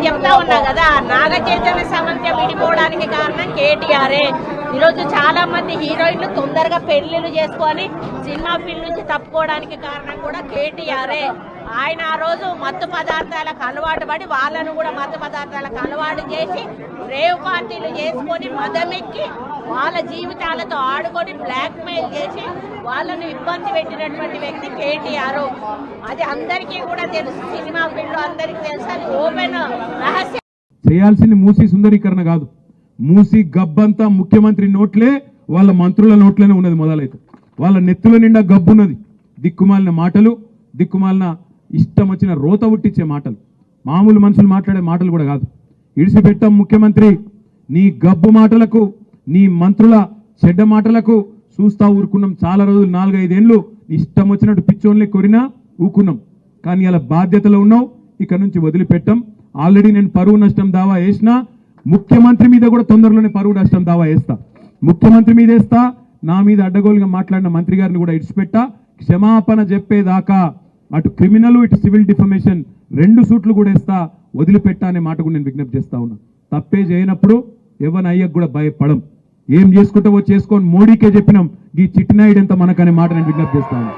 చెప్తా ఉన్నా కదా నాగ చైతన్య సమంత విడిపోవడానికి కారణం కేటీఆరే ఈరోజు చాలా మంది హీరోయిన్లు తొందరగా పెళ్లిళ్ళు చేసుకొని సినిమా ఫీల్డ్ నుంచి తప్పుకోవడానికి కారణం కూడా కేటీఆరే ఆయన ఆ రోజు మత్తు పదార్థాలకు అలవాటు పడి వాళ్ళను కూడా మత్తు పదార్థాలకు అలవాటు చేసి రేవ్ పార్టీలు చేసుకొని మదమెక్కి వాళ్ళ జీవితాలతో ఆడుకొని బ్లాక్ మెయిల్ చేసి వాళ్ళను ఇబ్బంది పెట్టినటువంటి వ్యక్తి కేటీఆర్ అది అందరికీ కూడా తెలుసు సినిమా ఫీల్డ్ అందరికీ తెలుసు అది ఓపెన్ రహస్య చేయాల్సింది మూసి సుందరీకరణ కాదు మూసి గబ్బంతా ముఖ్యమంత్రి నోట్లే వాళ్ళ మంత్రుల నోట్లోనే ఉన్నది మొదలైతే వాళ్ళ నెత్తుల నిండా గబ్బున్నది దిక్కుమాలిన మాటలు దిక్కుమాలిన ఇష్టం వచ్చిన రోత పుట్టించే మాటలు మామూలు మనుషులు మాట్లాడే మాటలు కూడా కాదు ఇడిసిపెట్టాం ముఖ్యమంత్రి నీ గబ్బు మాటలకు నీ మంత్రుల చెడ్డ మాటలకు చూస్తా ఊరుకున్నాం చాలా రోజులు నాలుగైదేళ్ళు ఇష్టం వచ్చినట్టు పిచ్చోన్లే కొరినా ఊకున్నాం కానీ అలా బాధ్యతలో ఉన్నావు ఇక నుంచి వదిలిపెట్టాం ఆల్రెడీ నేను పరువు నష్టం దావా వేసినా ముఖ్యమంత్రి మీద కూడా తొందరలోనే పరువు నష్టం దావా వేస్తా ముఖ్యమంత్రి మీద వేస్తా నా మీద అడ్డగోలుగా మాట్లాడిన మంత్రి గారిని కూడా ఇడిచిపెట్టా క్షమాపణ చెప్పేదాకా అటు క్రిమినల్ ఇటు సివిల్ డిఫమేషన్ రెండు సూట్లు కూడా వేస్తా వదిలిపెట్టా అనే మాట కూడా నేను విజ్ఞప్తి చేస్తా ఉన్నా తప్పే చేయనప్పుడు ఎవరి అయ్యకు కూడా భయపడం ఏం చేసుకుంటావో చేసుకొని మోడీకే చెప్పినాం ఈ చిట్టినాయుడు ఎంత మనకనే మాట నేను విజ్ఞప్తి చేస్తా ఉన్నా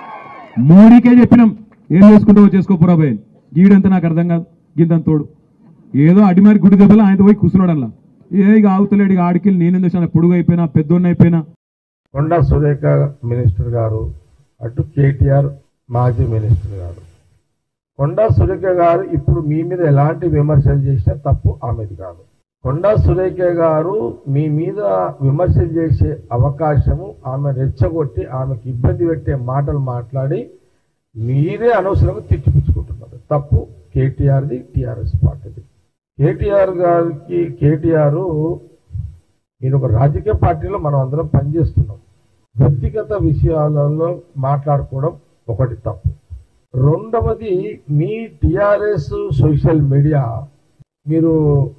మోడీకే చెప్పినాం ఏం చేసుకుంటావో చేసుకోపోరా భయ్ గీడంతా నాకు అర్థం కాదు గింతంత తోడు ఏదో అడిమారి గుడి దెబ్బలు ఆయన పోయి కూర్చున్నాడల్లా ఏ ఇక ఆవుతలేడు ఇక ఆడికెళ్ళి నేనెందుకు చాలా పొడుగు అయిపోయినా పెద్దోన్న అయిపోయినా కొండా సురేఖ మినిస్టర్ గారు అటు కేటీఆర్ మాజీ మినిస్టర్ గారు కొండా సురేఖ గారు ఇప్పుడు మీ మీద ఎలాంటి విమర్శలు చేసినా తప్పు ఆమెది కాదు కొండా సురేఖ గారు మీ మీద విమర్శలు చేసే అవకాశము ఆమె రెచ్చగొట్టి ఆమెకు ఇబ్బంది పెట్టే మాటలు మాట్లాడి మీరే అనవసరంగా తిట్టిపుచ్చుకుంటున్నారు తప్పు కేటీఆర్ది టీఆర్ఎస్ పార్టీది కేటీఆర్ గారికి కేటీఆర్ మీరు ఒక రాజకీయ పార్టీలో మనం అందరం పనిచేస్తున్నాం వ్యక్తిగత విషయాలలో మాట్లాడుకోవడం ఒకటి తప్పు రెండవది మీ టిఆర్ఎస్ సోషల్ మీడియా మీరు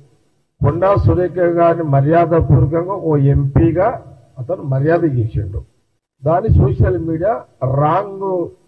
కొండా సురేఖ గారిని మర్యాదపూర్వకంగా ఓ ఎంపీగా అతను మర్యాద చేసిండు దాని సోషల్ మీడియా రాంగ్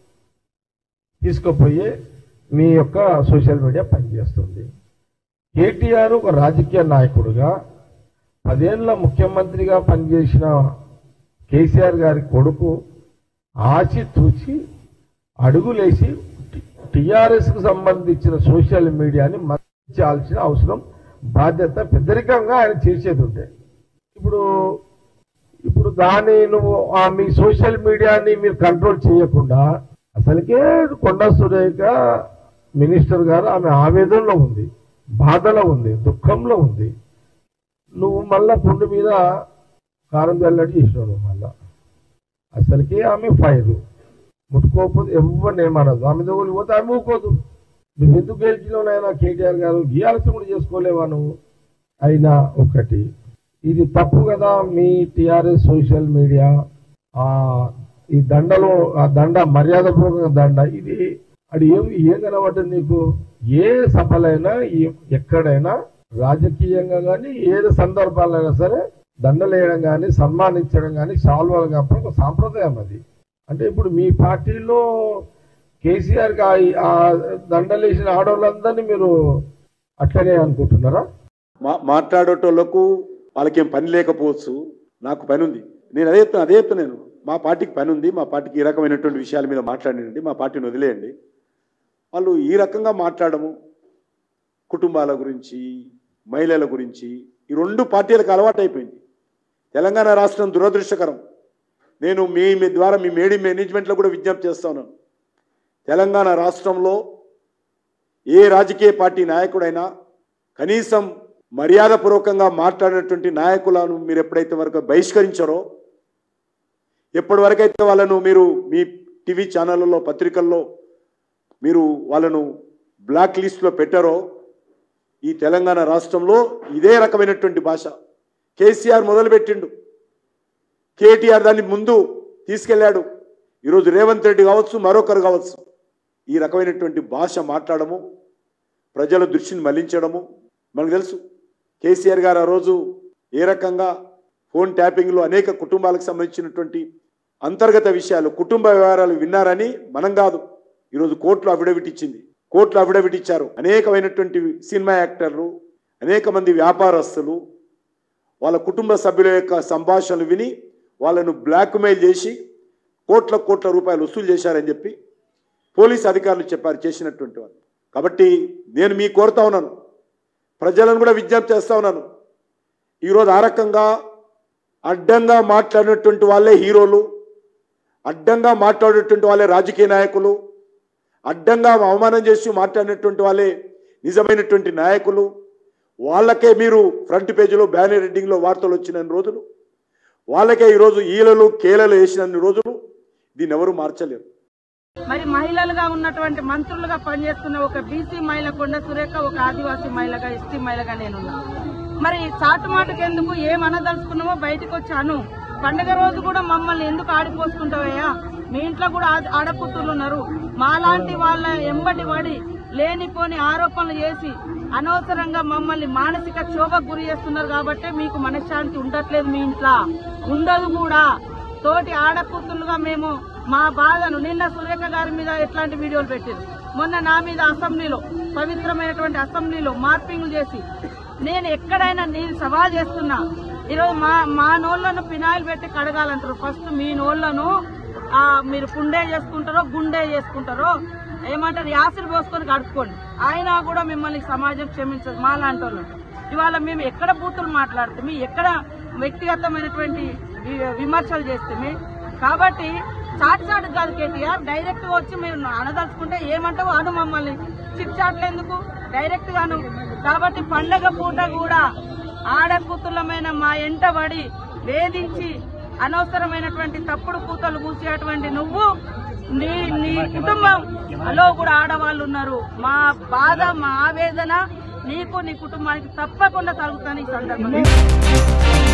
తీసుకుపోయి మీ యొక్క సోషల్ మీడియా పనిచేస్తుంది కేటీఆర్ ఒక రాజకీయ నాయకుడుగా పదేళ్ల ముఖ్యమంత్రిగా పనిచేసిన కేసీఆర్ గారి కొడుకు ఆచి తూచి అడుగులేసి టిఆర్ఎస్ కు సంబంధించిన సోషల్ మీడియాని మర్చాల్సిన అవసరం బాధ్యత పెద్దరికంగా ఆయన చేసేది ఉంటే ఇప్పుడు ఇప్పుడు దాన్ని నువ్వు ఆ మీ సోషల్ మీడియాని మీరు కంట్రోల్ చేయకుండా అసలుకే కొండా సురేఖ మినిస్టర్ గారు ఆమె ఆవేదనలో ఉంది బాధలో ఉంది దుఃఖంలో ఉంది నువ్వు మళ్ళా పుండు మీద కారం చల్లడి చేసినాడు మళ్ళా అసలుకే ఆమె ఫైర్ ముట్టుకోకపోతే ఎవరిని ఏమనదు ఆమె దగ్గరికి పోతే ఆమె ఊకోదు నువ్వు ఎందుకు గెలిచినావు నాయన కేటీఆర్ గారు గీయాల్సి కూడా చేసుకోలేవా నువ్వు అయినా ఒకటి ఇది తప్పు కదా మీ టిఆర్ఎస్ సోషల్ మీడియా ఆ ఈ దండలో ఆ దండ మర్యాదపూర్వక దండ ఇది అది ఏం ఏం కనబడ్డది నీకు ఏ సభలైనా ఏ- ఎక్కడైనా రాజకీయంగా కానీ ఏది సందర్భాలైనా సరే దండలేయడం కానీ సన్మానించడం కానీ శాల్వాలు కప్పడం ఒక సాంప్రదాయం అది అంటే ఇప్పుడు మీ పార్టీలో కేసీఆర్ కి ఆ- ఆ దండలేసిన ఆడవాళ్ళందరినీ మీరు అట్లనే అనుకుంటున్నారా మా మాట్లాడేటోళ్లకు వాళ్ళకేం పని లేకపోవచ్చు నాకు పని ఉంది నేను అదే చెప్తాను అదే చెప్తాను నేను మా పార్టీకి పని ఉంది మా పార్టీకి ఈ రకమైనటువంటి విషయాల మీద మాట్లాడండి మా పార్టీని వదిలేయండి వాళ్ళు ఈ రకంగా మాట్లాడము కుటుంబాల గురించి మహిళల గురించి ఈ రెండు పార్టీలకు అలవాటు అయిపోయింది తెలంగాణ రాష్ట్రం దురదృష్టకరం నేను మీ మీ ద్వారా మీ మేడి మేనేజ్మెంట్లో కూడా విజ్ఞప్తి చేస్తా ఉన్నాను తెలంగాణ రాష్ట్రంలో ఏ రాజకీయ పార్టీ నాయకుడైనా కనీసం మర్యాదపూర్వకంగా మాట్లాడినటువంటి నాయకులను మీరు ఎప్పుడైతే వరకు బహిష్కరించారో ఎప్పటి వరకైతే వాళ్ళను మీరు మీ టీవీ ఛానళ్ళలో పత్రికల్లో మీరు వాళ్ళను బ్లాక్ లిస్ట్లో పెట్టారో ఈ తెలంగాణ రాష్ట్రంలో ఇదే రకమైనటువంటి భాష కేసీఆర్ మొదలుపెట్టిండు కేటీఆర్ దాన్ని ముందు తీసుకెళ్ళాడు ఈరోజు రేవంత్ రెడ్డి కావచ్చు మరొకరు కావచ్చు ఈ రకమైనటువంటి భాష మాట్లాడము ప్రజల దృష్టిని మళ్లించడము మనకు తెలుసు కేసీఆర్ గారు ఆ రోజు ఏ రకంగా ఫోన్ ట్యాపింగ్లో అనేక కుటుంబాలకు సంబంధించినటువంటి అంతర్గత విషయాలు కుటుంబ వ్యవహారాలు విన్నారని మనం కాదు ఈరోజు కోర్టులో అఫిడవిట్ ఇచ్చింది కోర్టులో అఫిడవిట్ ఇచ్చారు అనేకమైనటువంటి సినిమా యాక్టర్లు అనేక మంది వ్యాపారస్తులు వాళ్ళ కుటుంబ సభ్యుల యొక్క సంభాషణలు విని వాళ్ళను బ్లాక్మెయిల్ చేసి కోట్ల కోట్ల రూపాయలు వసూలు చేశారని చెప్పి పోలీస్ అధికారులు చెప్పారు చేసినటువంటి వారు కాబట్టి నేను మీ కోరుతా ఉన్నాను ప్రజలను కూడా విజ్ఞప్తి చేస్తా ఉన్నాను ఈరోజు ఆ రకంగా అడ్డంగా మాట్లాడినటువంటి వాళ్ళే హీరోలు అడ్డంగా మాట్లాడేటువంటి వాళ్ళే రాజకీయ నాయకులు అడ్డంగా అవమానం చేసి మాట్లాడినటువంటి వాళ్ళే నిజమైనటువంటి నాయకులు వాళ్ళకే మీరు ఫ్రంట్ పేజీలో బ్యానర్ హెడ్డింగ్లో వార్తలు వచ్చిన రోజులు వాళ్ళకే ఈరోజు ఈలలు కేలలు వేసినన్ని రోజులు దీన్ని ఎవరు మార్చలేరు మరి మహిళలుగా ఉన్నటువంటి మంత్రులుగా పనిచేస్తున్న ఒక బీసీ మహిళ కొండ సురేఖ ఒక ఆదివాసీ మహిళగా ఎస్టీ మహిళగా నేనున్నా మరి చాటుమాటకు ఎందుకు ఏమనదలుచుకున్నామో బయటకు వచ్చాను పండగ రోజు కూడా మమ్మల్ని ఎందుకు ఆడిపోసుకుంటావయ్యా మీ ఇంట్లో కూడా ఆడ- ఆడపుత్రులు ఉన్నారు మాలాంటి వాళ్ళ ఎంబటి పడి లేనిపోని ఆరోపణలు చేసి అనవసరంగా మమ్మల్ని మానసిక క్షోభకు గురి చేస్తున్నారు కాబట్టి మీకు మనశ్శాంతి ఉండట్లేదు మీ ఇంట్లో ఉండదు కూడా తోటి ఆడకూతులుగా మేము మా బాధను నిన్న సురేఖ గారి మీద ఎట్లాంటి వీడియోలు పెట్టారు మొన్న నా మీద అసెంబ్లీలో పవిత్రమైనటువంటి అసెంబ్లీలో మార్పింగ్లు చేసి నేను ఎక్కడైనా నేను సవాల్ చేస్తున్నా ఈరోజు మా మా నోళ్లను పినాయిల్ పెట్టి కడగాలంటారు ఫస్ట్ మీ నోళ్లను ఆ, మీరు పుండే చేసుకుంటారో గుండె చేసుకుంటారో ఏమంటారు యాసిడ్ పోసుకొని కడుక్కోండి అయినా కూడా మిమ్మల్ని సమాజం క్షమించదు మా లాంటి వాళ్ళు ఇవాళ మేము ఎక్కడ బూతులు మాట్లాడుతాము ఎక్కడ వ్యక్తిగతమైనటువంటి వి- విమర్శలు చేస్తే కాబట్టి చాటు చాటు కాదు కేటీఆర్ డైరెక్ట్ గా వచ్చి మీరు అనదలుచుకుంటే ఏమంటావు అను మమ్మల్ని చిట్చాట్లు ఎందుకు డైరెక్ట్ గాను కాబట్టి పండగ పూట కూడా ఆడకూతులమైన మా ఎంట పడి వేధించి అనవసరమైనటువంటి తప్పుడు కూతలు కూసేటువంటి నువ్వు నీ నీ కుటుంబంలో కూడా ఆడవాళ్ళు ఉన్నారు మా బాధ మా ఆవేదన నీకు నీ కుటుంబానికి తప్పకుండా కలుగుతాను ఈ సందర్భంగా